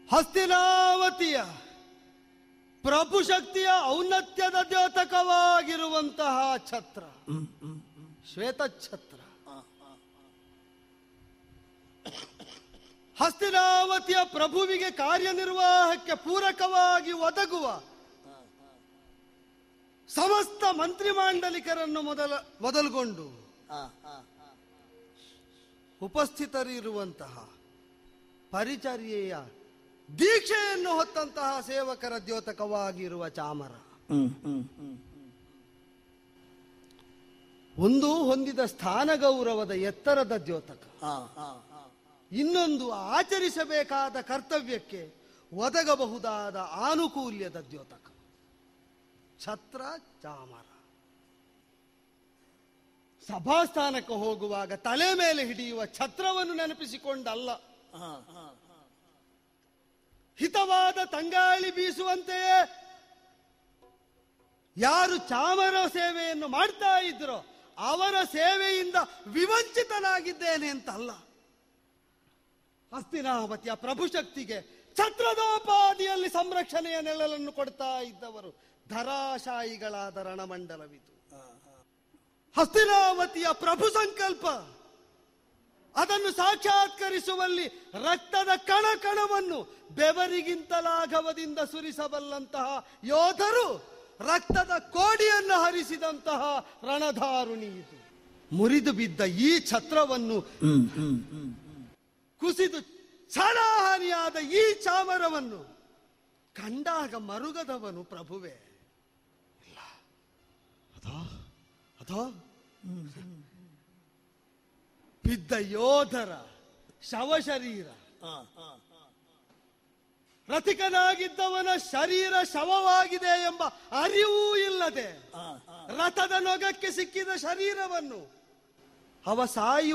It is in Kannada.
ಹಸ್ತಿನಾವತಿಯ ಪ್ರಭು ಶಕ್ತಿಯ ಔನ್ನತ್ಯದ ದ್ಯೋತಕವಾಗಿರುವಂತಹ ಛತ್ರ ಶ್ವೇತ ಛತ್ರ ಹಸ್ತಿನಾವತಿಯ ಪ್ರಭುವಿಗೆ ಕಾರ್ಯನಿರ್ವಾಹಕ್ಕೆ ಪೂರಕವಾಗಿ ಒದಗುವ ಸಮಸ್ತ ಮಂತ್ರಿಮಾಂಡಲಿಕರನ್ನು ಮೊದಲ ಮೊದಲುಗೊಂಡು ಉಪಸ್ಥಿತರಿರುವಂತಹ ಪರಿಚರ್ಯೆಯ ದೀಕ್ಷೆಯನ್ನು ಹೊತ್ತಂತಹ ಸೇವಕರ ದ್ಯೋತಕವಾಗಿರುವ ಚಾಮರ ಒಂದು ಹೊಂದಿದ ಸ್ಥಾನ ಗೌರವದ ಎತ್ತರದ ದ್ಯೋತಕ ಇನ್ನೊಂದು ಆಚರಿಸಬೇಕಾದ ಕರ್ತವ್ಯಕ್ಕೆ ಒದಗಬಹುದಾದ ಆನುಕೂಲ್ಯದ ದ್ಯೋತಕ ಛತ್ರ ಚಾಮರ ಸಭಾಸ್ಥಾನಕ್ಕೆ ಹೋಗುವಾಗ ತಲೆ ಮೇಲೆ ಹಿಡಿಯುವ ಛತ್ರವನ್ನು ನೆನಪಿಸಿಕೊಂಡಲ್ಲ ಹಿತವಾದ ತಂಗಾಳಿ ಬೀಸುವಂತೆಯೇ ಯಾರು ಚಾಮರ ಸೇವೆಯನ್ನು ಮಾಡ್ತಾ ಇದ್ರೋ ಅವರ ಸೇವೆಯಿಂದ ವಿವಂಚಿತನಾಗಿದ್ದೇನೆ ಅಂತಲ್ಲ ಹಸ್ತಿನಾವತಿಯ ಪ್ರಭುಶಕ್ತಿಗೆ ಛತ್ರದೋಪಾದಿಯಲ್ಲಿ ಸಂರಕ್ಷಣೆಯ ನೆರಳನ್ನು ಕೊಡ್ತಾ ಇದ್ದವರು ಧರಾಶಾಯಿಗಳಾದ ರಣಮಂಡಲವಿದು ಹಸ್ತಿನಾವತಿಯ ಪ್ರಭು ಸಂಕಲ್ಪ ಅದನ್ನು ಸಾಕ್ಷಾತ್ಕರಿಸುವಲ್ಲಿ ರಕ್ತದ ಕಣ ಕಣವನ್ನು ಬೆವರಿಗಿಂತಲಾಘವದಿಂದ ಸುರಿಸಬಲ್ಲಂತಹ ಯೋಧರು ರಕ್ತದ ಕೋಡಿಯನ್ನು ಹರಿಸಿದಂತಹ ರಣಧಾರುಣಿ ಇದು ಮುರಿದು ಬಿದ್ದ ಈ ಛತ್ರವನ್ನು ಕುಸಿದು ಛಳಹಾನಿಯಾದ ಈ ಚಾಮರವನ್ನು ಕಂಡಾಗ ಮರುಗದವನು ಪ್ರಭುವೇ ಇಲ್ಲ ಅದೋ ಅದೋ ಬಿದ್ದ ಯೋಧರ ಶವಶರೀರ ರಥಿಕನಾಗಿದ್ದವನ ಶರೀರ ಶವವಾಗಿದೆ ಎಂಬ ಅರಿವೂ ಇಲ್ಲದೆ ರಥದ ನೊಗಕ್ಕೆ ಸಿಕ್ಕಿದ ಶರೀರವನ್ನು ಅವ ಸಾಯುವ